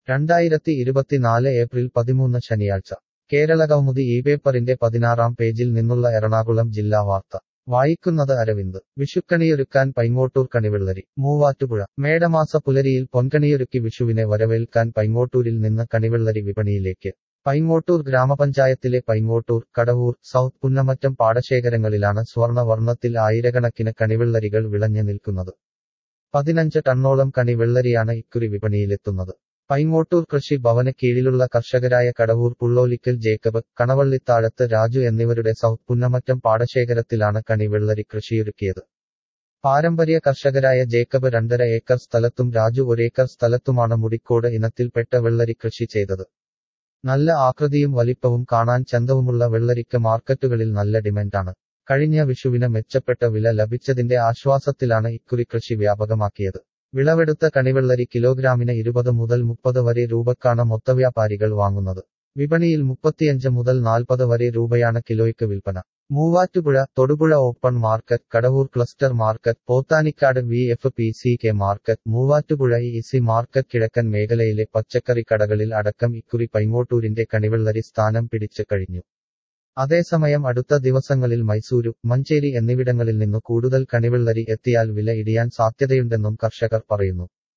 രണ്ടായിരത്തി ഇരുപത്തിനാല് ഏപ്രിൽ പതിമൂന്ന് ശനിയാഴ്ച കേരള കൗമുദി ഈ പേപ്പറിന്റെ പതിനാറാം പേജിൽ നിന്നുള്ള എറണാകുളം ജില്ലാ വാർത്ത വായിക്കുന്നത് അരവിന്ദ് വിഷുക്കണിയൊരുക്കാൻ പൈങ്ങോട്ടൂർ കണിവെള്ളരി മൂവാറ്റുപുഴ മേടമാസ പുലരിയിൽ പൊൻകണിയൊരുക്കി വിഷുവിനെ വരവേൽക്കാൻ പൈങ്ങോട്ടൂരിൽ നിന്ന് കണിവെള്ളരി വിപണിയിലേക്ക് പൈങ്ങോട്ടൂർ ഗ്രാമപഞ്ചായത്തിലെ പൈങ്ങോട്ടൂർ കടവൂർ സൗത്ത് പുന്നമറ്റം പാടശേഖരങ്ങളിലാണ് സ്വർണവർണ്ണത്തിൽ ആയിരക്കണക്കിന് കണിവെള്ളരികൾ വിളഞ്ഞു നിൽക്കുന്നത് പതിനഞ്ച് ടണ്ണോളം കണിവെള്ളരിയാണ് ഇക്കുറി വിപണിയിലെത്തുന്നത് പൈങ്ങോട്ടൂർ കൃഷി ഭവന് കീഴിലുള്ള കർഷകരായ കടവൂർ പുള്ളോലിക്കൽ ജേക്കബ് കണവള്ളിത്താഴത്ത് രാജു എന്നിവരുടെ സൗത്ത് പുന്നമറ്റം പാടശേഖരത്തിലാണ് കണിവെള്ളരി കൃഷിയൊരുക്കിയത് പാരമ്പര്യ കർഷകരായ ജേക്കബ് രണ്ടര ഏക്കർ സ്ഥലത്തും രാജു ഒരേക്കർ സ്ഥലത്തുമാണ് മുടിക്കോട് ഇനത്തിൽപ്പെട്ട വെള്ളരി കൃഷി ചെയ്തത് നല്ല ആകൃതിയും വലിപ്പവും കാണാൻ ചന്തവുമുള്ള വെള്ളരിക്ക് മാർക്കറ്റുകളിൽ നല്ല ഡിമാൻഡാണ് കഴിഞ്ഞ വിഷുവിന് മെച്ചപ്പെട്ട വില ലഭിച്ചതിന്റെ ആശ്വാസത്തിലാണ് ഇക്കുറി കൃഷി വ്യാപകമാക്കിയത് വിളവെടുത്ത കണിവെള്ളരി കിലോഗ്രാമിന് ഇരുപത് മുതൽ മുപ്പത് വരെ രൂപക്കാണ് മൊത്തവ്യാപാരികൾ വാങ്ങുന്നത് വിപണിയിൽ മുപ്പത്തിയഞ്ച് മുതൽ നാൽപ്പത് വരെ രൂപയാണ് കിലോയ്ക്ക് വിൽപ്പന Muvattupuzha Thodupuzha open market Kadavoor cluster market Pothanikkad V F P C K market Muvattupuzha E C market കിഴക്കൻ മേഖലയിലെ പച്ചക്കറി കടകളിൽ അടക്കം ഇക്കുറി പൈങ്ങോട്ടൂരിന്റെ കണിവെള്ളരി സ്ഥാനം പിടിച്ചു കഴിഞ്ഞു അതേസമയം അടുത്ത ദിവസങ്ങളിൽ മൈസൂരു മഞ്ചേരി എന്നിവിടങ്ങളിൽ നിന്നു കൂടുതൽ കണിവെള്ളരി എത്തിയാൽ വില ഇടിയാൻ സാധ്യതയുണ്ടെന്നും കർഷകർ പറയുന്നു